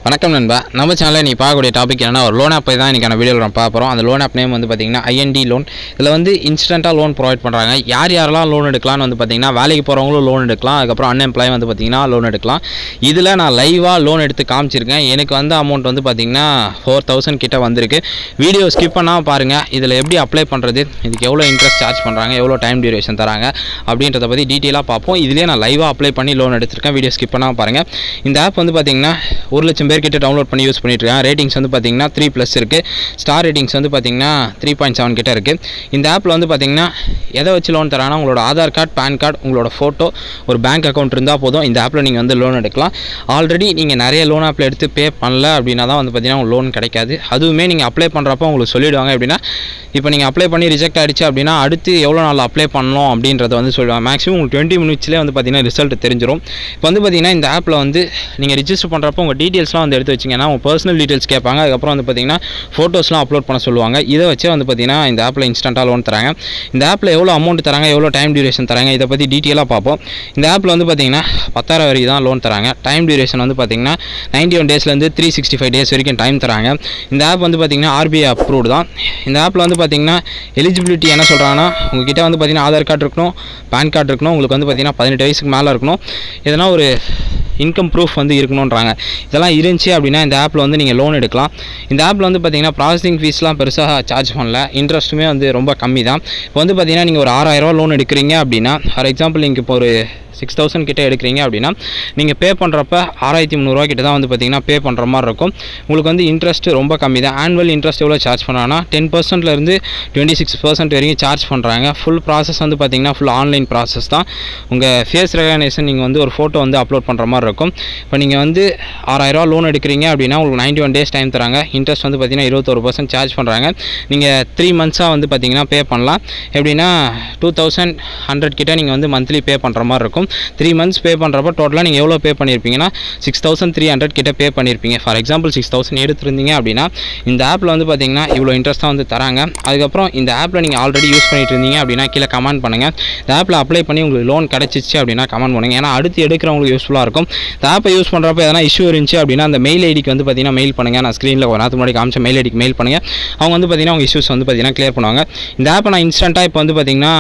வணக்கம் நண்பா நம்ம சேனலில் நீ பார்க்கக்கூடிய டாபிக் என்னன்னா ஒரு லோன் ஆப்பை தான் இன்றைக்கான வீடியோவில் நம்ம பார்க்க போகிறோம் அந்த லோன் ஆப் நேம் வந்து பார்த்தீங்கன்னா ஐஎன்டி லோன் இதில் வந்து இன்ஸ்டண்ட்டாக லோன் ப்ரொவைட் பண்ணுறாங்க யார் யாரெல்லாம் லோன் எடுக்கலாம்னு வந்து பார்த்தீங்கன்னா வேலைக்கு போகிறவங்களும் லோன் எடுக்கலாம் அதுக்கப்புறம் அன்எம்ப்ளாய் வந்து பார்த்தீங்கன்னா லோன் எடுக்கலாம் இதில் நான் லைவாக லோன் எடுத்து காமிச்சிருக்கேன் எனக்கு வந்த அமௌண்ட் வந்து பார்த்தீங்கன்னா ஃபோர் தௌசண்ட் கிட்ட வந்திருக்கு வீடியோ ஸ்கிப் பண்ணாமல் பாருங்கள் இதில் எப்படி அப்ளை பண்ணுறது இதுக்கு எவ்வளோ இன்ட்ரெஸ்ட் சார்ஜ் பண்ணுறாங்க எவ்வளோ டைம் டியூரேஷன் தராங்க அப்படின்றத பற்றி டீட்டெயிலாக பார்ப்போம் இதுலேயே நான் லைவாக அப்ளை பண்ணி லோன் எடுத்திருக்கேன் வீடியோ ஸ்கிப் பண்ணாமல் பாருங்கள் இந்த ஆப் வந்து பார்த்தீங்கன்னா ஒரு லட்சம் பேர்கிட்ட டவுன்லோட் பண்ணி யூஸ் பண்ணிட்டு இருக்கேன் ரேட்டிங்ஸ் வந்து பார்த்தீங்கன்னா த்ரீ ப்ளஸ் இருக்குது ஸ்டார் ரேட்டிங்ஸ் வந்து பார்த்தீங்கன்னா த்ரீ பாயிண்ட் செவன் கிட்ட இருக்குது இந்த ஆப்பில் வந்து பார்த்தீங்கன்னா எதை வச்சு லோன் தராங்கன்னா உங்களோட ஆதார் கார்டு பேன் கார்டு உங்களோட ஃபோட்டோ ஒரு பேங்க் அக்கௌண்ட் இருந்தால் போதும் இந்த ஆப்பில் நீங்கள் வந்து லோன் எடுக்கலாம் ஆல்ரெடி நீங்கள் நிறைய லோன் ஆப்பில் எடுத்து பே பண்ணல அப்படின்னா தான் வந்து பார்த்தீங்கன்னா உங்களுக்கு லோன் கிடைக்காது அதுவுமே நீங்கள் அப்ளை பண்ணுறப்போ உங்களுக்கு சொல்லிவிடுவாங்க எப்படின்னா இப்போ நீங்கள் அப்ளை பண்ணி ரிஜெக்ட் ஆகிடுச்சு அப்படின்னா அடுத்து எவ்வளோ நாள் அப்ளை பண்ணணும் அப்படின்றத வந்து சொல்லுவாங்க மேக்ஸிமம் உங்களுக்கு டுவெண்ட்டி மினிட்ஸ்லேயே வந்து பார்த்தீங்கன்னா ரிசல்ட் தெரிஞ்சிடும் இப்போ வந்து பார்த்தீங்கன்னா இந்த ஆப்பில் வந்து நீங்கள் ரிஜிஸ்டர் பண்ணுறப்போ உங்கள் டீட்டெயில்ஸ்லாம் வந்து எடுத்து வச்சிங்கன்னா உங்கள் பர்சனல் டீட்டெயில்ஸ் கேட்பாங்க அதுக்கப்புறம் வந்து பார்த்தீங்கன்னா ஃபோட்டோஸ்லாம் அப்லோட் பண்ண சொல்லுவாங்க இதை வச்சு வந்து பார்த்தீங்கன்னா இந்த ஆப்பில் இன்ஸ்டண்ட்டாக லோன் தராங்க இந்த ஆப்பில் எவ்வளோ அமௌண்ட் தராங்க எவ்வளோ டைம் டியூரேஷன் தராங்க இதை பற்றி டீட்டெயிலாக பார்ப்போம் இந்த ஆப்பில் வந்து பார்த்தீங்கன்னா பத்தாயிரம் வரைக்கும் தான் லோன் தராங்க டைம் டியூரேஷன் வந்து பார்த்தீங்கன்னா நைன்டி ஒன் டேஸ்லேருந்து த்ரீ சிக்ஸ்டி ஃபைவ் டேஸ் வரைக்கும் டைம் தராங்க இந்த ஆப் வந்து பார்த்தீங்கன்னா ஆர்பிஐ அப்ரூவ்டு தான் இந்த ஆப்பில் வந்து பார்த்தீங்கன்னா எலிஜிபிலிட்டி என்ன சொல்கிறாங்கன்னா உங்ககிட்ட வந்து பார்த்தீங்கன்னா ஆதார் கார்டு இருக்கணும் பேன் கார்டு இருக்கணும் உங்களுக்கு வந்து பார்த்தீங்கன்னா பதினெட்டு வயசுக்கு மேலே இருக்கணும் எதனா ஒரு இன்கம் ப்ரூஃப் வந்து இருக்கணுன்றாங்க இதெல்லாம் இருந்துச்சு அப்படின்னா இந்த ஆப்பில் வந்து நீங்கள் லோன் எடுக்கலாம் இந்த ஆப்பில் வந்து பார்த்தீங்கன்னா ப்ராசஸிங் ஃபீஸ்லாம் பெருசாக சார்ஜ் பண்ணல இன்ட்ரெஸ்ட்டுமே வந்து ரொம்ப கம்மி தான் இப்போ வந்து பார்த்தீங்கன்னா நீங்கள் ஒரு ஆறாயிரரூவா லோன் எடுக்கிறீங்க அப்படின்னா ஃபார் எக்ஸாம்பிள் நீங்கள் இப்போ ஒரு சிக்ஸ் தௌசண்ட் கிட்ட எடுக்கிறீங்க அப்படின்னா நீங்கள் பே பண்ணுறப்ப ஆறாயிரத்தி முந்நூறுரூவா கிட்ட தான் வந்து பார்த்தீங்கன்னா பே பண்ணுற மாதிரி இருக்கும் உங்களுக்கு வந்து இன்ட்ரெஸ்ட் ரொம்ப கம்மி தான் ஆனுவல் இன்ட்ரெஸ்ட் எவ்வளோ சார்ஜ் பண்ணுறாங்கன்னா டென் பர்சன்ட்லேருந்து டுவெண்ட்டி சிக்ஸ் பர்சன்ட் வரைக்கும் சார்ஜ் பண்ணுறாங்க ஃபுல் ப்ராசஸ் வந்து பார்த்தீங்கன்னா ஃபுல் ஆன்லைன் ப்ராசஸ் தான் உங்கள் ஃபேஸ் ரெகனேஷன் நீங்கள் வந்து ஒரு ஃபோட்டோ வந்து அப்லோட் பண்ணுற மாதிரி இருக்கும் இப்போ நீங்கள் வந்து ஆறாயிரரூவா லோன் எடுக்கிறீங்க அப்படின்னா உங்களுக்கு நைன்ட்டி ஒன் டேஸ் டைம் தராங்க இன்ட்ரெஸ்ட் வந்து பார்த்தீங்கன்னா இருபத்தொரு பர்சன்ட் சார்ஜ் பண்ணுறாங்க நீங்கள் த்ரீ மந்த்ஸாக வந்து பார்த்தீங்கன்னா பே பண்ணலாம் எப்படின்னா டூ தௌசண்ட் ஹண்ட்ரட் கிட்ட நீங்கள் வந்து மந்த்லி பே பண்ணுற மாதிரி இருக்கும் த்ரீ மந்த்ஸ் பே பண்ணுறப்ப டோட்டலாக நீங்கள் எவ்வளோ பே பண்ணியிருப்பீங்கன்னா சிக்ஸ் தௌசண்ட் த்ரீ ஹண்ட்ரட் கிட்ட பே பண்ணியிருப்பீங்க ஃபார் எக்ஸாம்பிள் சிக்ஸ் தௌசண்ட் எடுத்திருந்தீங்க அப்படின்னா இந்த ஆப்பில் வந்து பார்த்தீங்கன்னா இவ்வளோ இன்ட்ரெஸ்ட்டாக வந்து தராங்க அதுக்கப்புறம் இந்த ஆப்பில் நீங்கள் ஆல்ரெடி யூஸ் பண்ணிட்டு இருந்தீங்க அப்படின்னா கீழே கமெண்ட் பண்ணுங்கள் இந்த ஆப்பில் அப்ளை பண்ணி உங்களுக்கு லோன் கிடச்சிச்சு அப்படின்னா கமெண்ட் பண்ணுங்கள் ஏன்னா அடுத்து எடுக்கிறவங்களுக்கு யூஸ்ஃபுல்லாக இருக்கும் இந்த ஆப்பை யூஸ் பண்ணுறப்ப எதனா இஷ்யூ இருந்துச்சு அப்படின்னா அந்த மெயில் ஐடிக்கு வந்து பார்த்தீங்கன்னா மெயில் பண்ணுங்கள் நான் ஸ்க்ரீனில் ஒரு நேரத்துக்கு முன்னாடி காமிச்ச மெயில் ஐடிக்கு மெயில் பண்ணுங்கள் அவங்க வந்து பார்த்தீங்கன்னா உங்கள் இஷ்யூஸ் வந்து பார்த்தீங்கன்னா க்ளியர் பண்ணுவாங்க இந்த ஆப்பை நான் இன்ஸ்டண்ட்டாக இப்போ வந்து பார்த்தீங்கன்னா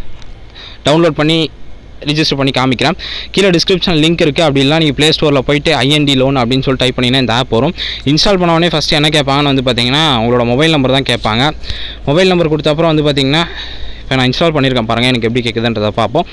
டவுன்லோட் பண்ணி ரிஜிஸ்டர் பண்ணி காமிக்கிறேன் கீழே டிஸ்கிரிப்ஷன் லிங்க் இருக்குது அப்படி இல்லை நீங்கள் ப்ளே ஸ்டோரில் போயிட்டு ஐஎன்டி லோன் அப்படின்னு சொல்லி டைப் பண்ணிங்கன்னா இந்த ஆப் வரும் இன்ஸ்டால் பண்ண உடனே ஃபஸ்ட்டு என்ன கேட்பாங்கன்னு வந்து பார்த்தீங்கன்னா உங்களோட மொபைல் நம்பர் தான் கேட்பாங்க மொபைல் நம்பர் கொடுத்த அப்புறம் வந்து பார்த்தீங்கன்னா இப்போ நான் இன்ஸ்டால் பண்ணியிருக்கேன் பாருங்கள் எனக்கு எப்படி கேட்குதுன்றதை பார்ப்போம்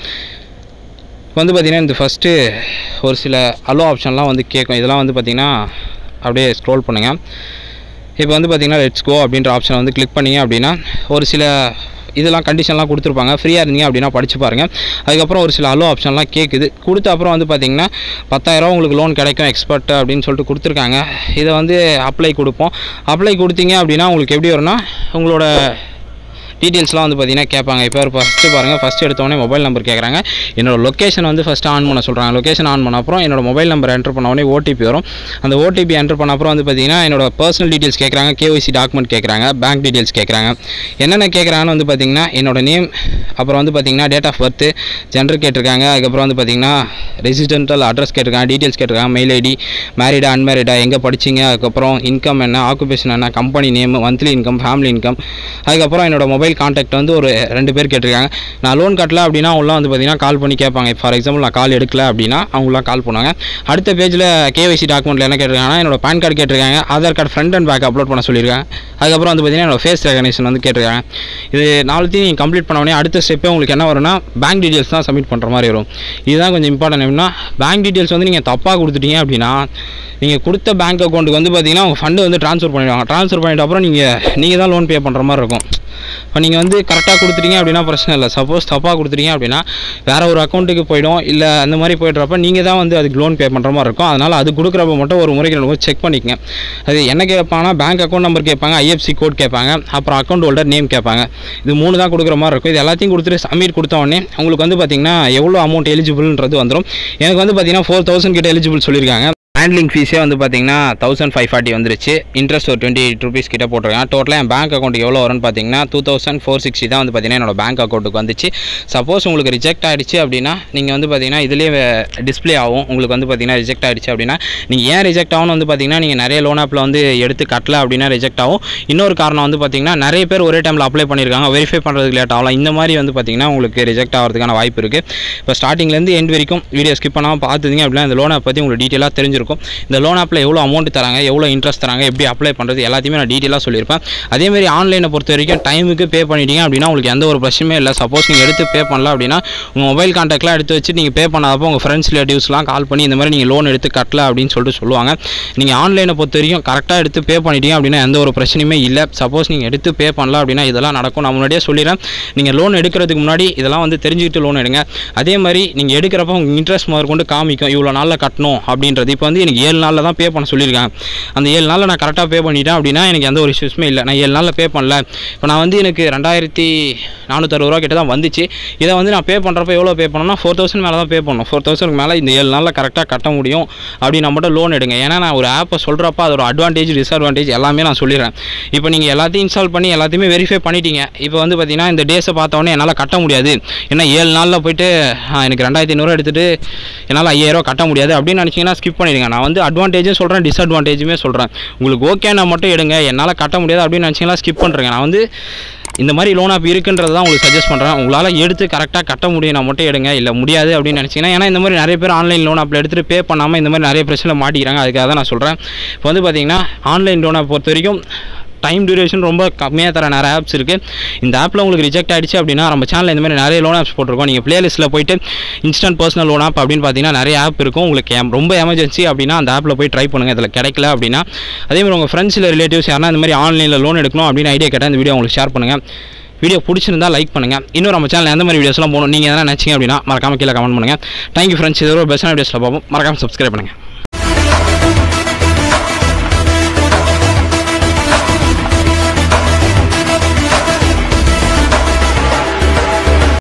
இப்போ வந்து பார்த்தீங்கன்னா இந்த ஃபஸ்ட்டு ஒரு சில அலோ ஆப்ஷன்லாம் வந்து கேட்கும் இதெல்லாம் வந்து பார்த்தீங்கன்னா அப்படியே ஸ்க்ரோல் பண்ணுங்கள் இப்போ வந்து பார்த்தீங்கன்னா லெட்ஸ் கோ அப்படின்ற ஆப்ஷனை வந்து கிளிக் பண்ணீங்க அப்படின்னா ஒரு சில இதெல்லாம் கண்டிஷன்லாம் கொடுத்துருப்பாங்க ஃப்ரீயாக இருந்தீங்க அப்படின்னா படிச்சு பாருங்கள் அதுக்கப்புறம் ஒரு சில அலோ ஆப்ஷன்லாம் கேட்குது கொடுத்த அப்புறம் வந்து பார்த்தீங்கன்னா பத்தாயிரரூவா உங்களுக்கு லோன் கிடைக்கும் எக்ஸ்பர்ட் அப்படின்னு சொல்லிட்டு கொடுத்துருக்காங்க இதை வந்து அப்ளை கொடுப்போம் அப்ளை கொடுத்தீங்க அப்படின்னா உங்களுக்கு எப்படி வரும்னா உங்களோட டீட்டெயில்ஸ்லாம் வந்து பார்த்தீங்கன்னா கேட்பாங்க இப்போ ஃபஸ்ட்டு பாருங்கள் ஃபஸ்ட் எடுத்தோடனே மொபைல் நம்பர் கேட்குறாங்க என்னோட லொக்கேஷன் வந்து ஃபஸ்ட்டு ஆன் பண்ண சொல்கிறாங்க லொக்கேஷன் ஆன் பண்ண அப்புறம் என்னோட மொபைல் நம்பர் என்டர் பண்ண உடனே ஓடிபி வரும் அந்த ஓடிபி என்டர் பண்ண அப்புறம் வந்து பார்த்தீங்கன்னா என்னோட பர்சனல் டீட்டெயில்ஸ் கேட்குறாங்க கேஒய்சி டாக்குமெண்ட் கேட்குறாங்க பேங்க் டீட்டெயில்ஸ் கேட்குறாங்க என்னென்ன கேட்குறாங்கன்னு வந்து பார்த்தீங்கன்னா என்னோட நேம் அப்புறம் வந்து பார்த்தீங்கன்னா டேட் ஆஃப் பர்த்து ஜெண்டர் கேட்டிருக்காங்க அதுக்கப்புறம் வந்து பார்த்தீங்கன்னா ரெசிடென்டல் அட்ரஸ் கேட்டிருக்காங்க டீட்டெயில்ஸ் கேட்டிருக்காங்க மெயில் ஐடி மேரிடா அன்மேரிடா எங்கே படிச்சிங்க அதுக்கப்புறம் இன்கம் என்ன ஆக்குபேஷன் என்ன company name monthly income family income அதுக்கப்புறம் என்னோட மொபைல் கான்டாக்ட் வந்து ஒரு ரெண்டு பேர் கேட்டிருக்காங்க நான் லோன் கட்டல அப்படின்னா அவங்களாம் வந்து பார்த்தீங்கன்னா கால் பண்ணி கேட்பாங்க ஃபார் எக்ஸாம்பிள் நான் கால் எடுக்கல அப்படின்னா அவங்களாம் கால் பண்ணுவாங்க அடுத்த பேஜில் கேவைசி டாக்குமெண்ட்டில் என்ன கேட்டிருக்காங்கன்னா என்னோட பேன் கார்டு கேட்டிருக்காங்க Aadhaar card front and back upload பண்ண சொல்லியிருக்காங்க அதுக்கப்புறம் வந்து பார்த்தீங்கன்னா என்னோட ஃபேஸ் ரெகனேஷன் வந்து கேட்டிருக்காங்க இது நாலுத்தையும் நீங்கள் கம்ப்ளீட் பண்ண உடனே அடுத்த ஸ்டெப்பே உங்களுக்கு என்ன வரும்னா பேங்க் டீட்டெயில்ஸ் தான் சப்மிட் பண்ணுற மாதிரி வரும் இதுதான் கொஞ்சம் இம்பார்ட்டன்ட் எப்படின்னா பேங்க் டீட்டெயில்ஸ் வந்து நீங்கள் தப்பாக கொடுத்துட்டீங்க அப்படின்னா நீங்கள் கொடுத்த பேங்க் அக்கௌண்ட்டுக்கு வந்து பார்த்தீங்கன்னா உங்கள் ஃபண்டு வந்து ட்ரான்ஸ்ஃபர் பண்ணிடுவாங்க ட்ரான்ஸ்ஃபர் பண்ணிட்ட அப்புறம் நீங்கள் நீங்கள் தான் லோன் பே பண்ணுற மாதிரி இருக்கும் இப்போ நீங்கள் வந்து கரெக்டாக கொடுத்துட்டீங்க அப்படின்னா பிரச்சனை இல்லை சப்போஸ் தப்பாக கொடுத்துட்டீங்க அப்படின்னா வேறு ஒரு அக்கௌண்ட்டுக்கு போயிடும் இல்லை அந்த மாதிரி போய்ட்றப்ப நீங்கள் தான் வந்து அதுக்கு லோன் பே பண்ணுற மாதிரி இருக்கும் அதனால் அது கொடுக்குறப்ப மட்டும் ஒரு முறைக்கு ரெண்டு செக் பண்ணிக்கங்க அது என்ன கேட்பாங்கன்னா பேங்க் அக்கௌண்ட் நம்பர் கேட்பாங்க ஐஎஃப்சி கோட் கேட்பாங்க அப்புறம் அக்கௌண்ட் ஹோல்டர் நேம் கேட்பாங்க இது மூணு தான் கொடுக்குற மாதிரி இருக்கும் இது எல்லாத்தையும் கொடுத்துட்டு சப்மிட் கொடுத்த உடனே உங்களுக்கு வந்து பார்த்தீங்கன்னா எவ்வளோ அமௌண்ட் எலிஜிபிள்ன்றது வந்துடும் எனக்கு வந்து பார்த்தீங்கன்னா ஃபோர் தௌசண்ட் கிட்ட எலிஜிபிள் சொல்லியிருக்காங்க ஹேண்ட்லிங் ஃபீஸே வந்து பார்த்தீங்கன்னா தௌசண்ட் ஃபைவ் ஃபார்ட்டி வந்துருச்சு இன்ட்ரெஸ்ட் ஒரு டுவெண்ட்டி எயிட் ருபீஸ் கிட்ட போட்டிருக்கேன் டோட்டலாக என் பேங்க் அக்கௌண்ட் எவ்வளோ வரும்னு பார்த்தீங்கன்னா டூ தௌசண்ட் ஃபோர் சிக்ஸ்டி தான் வந்து பார்த்தீங்கன்னா என்னோட பேங்க் அக்கௌண்ட்டுக்கு வந்துச்சு சப்போஸ் உங்களுக்கு ரிஜெக்ட் ஆகிடுச்சு அப்படின்னா நீங்கள் வந்து பார்த்தீங்கன்னா இதுலேயே டிஸ்ப்ளே ஆகும் உங்களுக்கு வந்து பார்த்தீங்கன்னா ரிஜெக்ட் ஆகிடுச்சு அப்படின்னா நீங்கள் ஏன் ரிஜெக்ட் ஆகும்னு வந்து பார்த்தீங்கன்னா நீங்கள் நிறைய லோன் ஆப்பில் வந்து எடுத்து கட்டல அப்படின்னா ரிஜெக்ட் ஆகும் இன்னொரு காரணம் வந்து பார்த்தீங்கன்னா நிறைய பேர் ஒரே டைமில் அப்ளை பண்ணியிருக்காங்க வெரிஃபை பண்ணுறதுக்கு லேட் ஆகலாம் இந்த மாதிரி வந்து பார்த்தீங்கன்னா உங்களுக்கு ரிஜெக்ட் ஆகிறதுக்கான வாய்ப்பு இருக்குது இப்போ ஸ்டார்டிங்லேருந்து எண்ட் வரைக்கும் வீடியோ ஸ்கிப் பண்ணாமல் பார்த்துங்க அப்படின்னா இந்த லோனை பற்றி உங்களுக்கு டீட்டெயிலாக தெரிஞ்சிருக்கும் இந்த லோன் ஆப்பில் எவ்வளோ அமௌண்ட் தராங்க எவ்வளோ இன்ட்ரெஸ்ட் தராங்க எப்படி அப்ளை பண்ணுறது எல்லாத்தையுமே நான் டீட்டெயிலாக சொல்லியிருப்பேன் அதேமாதிரி ஆன்லைனை பொறுத்த வரைக்கும் டைமுக்கு பே பண்ணிட்டீங்க அப்படின்னா உங்களுக்கு எந்த ஒரு பிரச்சனையும் இல்லை சப்போஸ் நீங்கள் எடுத்து பே பண்ணல அப்படின்னா உங்கள் மொபைல் கான்டாக்ட்லாம் எடுத்து வச்சு நீங்கள் பே பண்ணாதப்போ உங்கள் ஃப்ரெண்ட்ஸ் ரிலேட்டிவ்ஸ்லாம் கால் பண்ணி இந்த மாதிரி நீங்கள் லோன் எடுத்து கட்டல அப்படின்னு சொல்லிட்டு சொல்லுவாங்க நீங்கள் ஆன்லைனை பொறுத்த வரைக்கும் கரெக்டாக எடுத்து பே பண்ணிட்டீங்க அப்படின்னா எந்த ஒரு பிரச்சனையுமே இல்லை சப்போஸ் நீங்கள் எடுத்து பே பண்ணல அப்படின்னா இதெல்லாம் நடக்கும் நான் முன்னாடியே சொல்லிடுறேன் நீங்கள் லோன் எடுக்கிறதுக்கு முன்னாடி இதெல்லாம் வந்து தெரிஞ்சுக்கிட்டு லோன் எடுங்க அதே மாதிரி நீங்கள் எடுக்கிறப்ப உங்கள் இன்ட்ரெஸ்ட் முதற்கொண்டு காமிக்கும் இவ்வளோ நாளில் கட்டணும் அப்படின்றது இப்போ வந்து எனக்கு ஏழு நாளில் தான் பே பண்ண சொல்லியிருக்காங்க அந்த ஏழு நாளில் நான் கரெக்டாக பே பண்ணிட்டேன் அப்படின்னா எனக்கு எந்த ஒரு இஷ்யூஸுமே இல்லை நான் ஏழு நாளில் பே பண்ணல இப்போ நான் வந்து எனக்கு ரெண்டாயிரத்தி நானூற்றறுபது ரூபா கிட்ட தான் வந்துச்சு இதை வந்து நான் பே பண்ணுறப்ப எவ்வளோ பே பண்ணணும்னா ஃபோர் தௌசண்ட் மேலே தான் பே பண்ணணும் ஃபோர் தௌசண்ட்க்கு மேலே இந்த ஏழு நாளில் கரெக்டாக கட்ட முடியும் அப்படின்னு மட்டும் லோன் எடுங்க ஏன்னா நான் ஒரு ஆப்பை சொல்கிறப்ப அதோட அட்வான்டேஜ் டிஸ்அட்வான்டேஜ் எல்லாமே நான் சொல்லிடுறேன் இப்போ நீங்கள் எல்லாத்தையும் இன்ஸ்டால் பண்ணி எல்லாத்தையுமே வெரிஃபை பண்ணிட்டீங்க இப்போ வந்து பார்த்தீங்கன்னா இந்த டேஸை பார்த்தோன்னே என்னால் கட்ட முடியாது ஏன்னா ஏழு நாளில் போயிட்டு ஆ, எனக்கு ரெண்டாயிரத்தி ஐநூறுரூவா எடுத்துகிட்டு என்னால் ஐயாயிரம் கட்ட முடியாது அப்படின்னு நினச்சிங்கன்னா ஸ்கிப் பண்ணிடுங்க நான் வந்து அட்வான்டேஜும் சொல்கிறேன் டிஸ்அட்வான்டேஜுமே சொல்கிறேன் உங்களுக்கு ஓகேனா மட்டும் எடுங்க என்னால் கட்ட முடியாது அப்படின்னு நினச்சிங்கன்னா ஸ்கிப் பண்ணுறேங்க நான் வந்து இந்த மாதிரி லோன் ஆப் இருக்குன்றது தான் உங்களுக்கு சஜஸ்ட் பண்ணுறேன் உங்களால் எடுத்து கரெக்டாக கட்ட முடியும் நான் மட்டும் எடுங்க இல்லை முடியாது அப்படின்னு நினச்சிங்கன்னா ஏன்னா இந்த மாதிரி நிறைய பேர் ஆன்லைன் லோன் ஆப்பில் எடுத்துகிட்டு பே பண்ணாமல் இந்த மாதிரி நிறைய பிரச்சனை மாட்டிக்கிறாங்க அதுக்காக தான் நான் சொல்கிறேன் இப்போ வந்து பார்த்தீங்கன்னா ஆன்லைன் லோன் ஆப் பொறுத்த வரைக்கும் டைம் டியூரேஷன் ரொம்ப கம்மியாக தர நிறைய ஆப்ஸ் இருக்குது இந்த ஆப்பில் உங்களுக்கு ரிஜெக்ட் ஆயிடுச்சு அப்படின்னா நம்ம சேனலில் இந்த மாதிரி நிறைய லோன் ஆப்ஸ் போட்டிருக்கோம் நீங்கள் பிளேலிஸ்ட்டில் போயிட்டு இன்ஸ்டன்ட் பர்சனல் லோன் ஆப் அப்படின்னு பார்த்தீங்கன்னா நிறைய ஆப் இருக்கும் உங்களுக்கு எம்- ரொம்ப எமர்ஜென்சி அப்படின்னா அந்த ஆப்பில் போய் ட்ரை பண்ணுங்கள் இதில் கிடைக்கல அப்படின்னா அதே மாதிரி உங்கள் ஃப்ரெண்ட்ஸ் இல்லை ரிலேட்டிவ்ஸ் யாரா இந்த மாதிரி ஆன்லைனில் லோன் எடுக்கணும் அப்படின்னு ஐடியா கேட்டால் இந்த வீடியோ உங்களுக்கு ஷேர் பண்ணுங்கள் வீடியோ பிடிச்சிருந்தா லைக் பண்ணுங்கள் இன்னும் நம்ம சேனல் எந்த மாதிரி வீடியோஸ்லாம் போகணும் நீங்கள் எதனா நினச்சிங்க அப்படின்னா மறக்காம கீழே கமெண்ட் பண்ணுங்கள் தேங்க்யூ ஃப்ரெண்ட்ஸ் இது ஒரு பெஸ்ட்டான வீடியோஸில் பார்ப்போம் மறக்காம சப்ஸ்கிரைப் பண்ணுங்கள்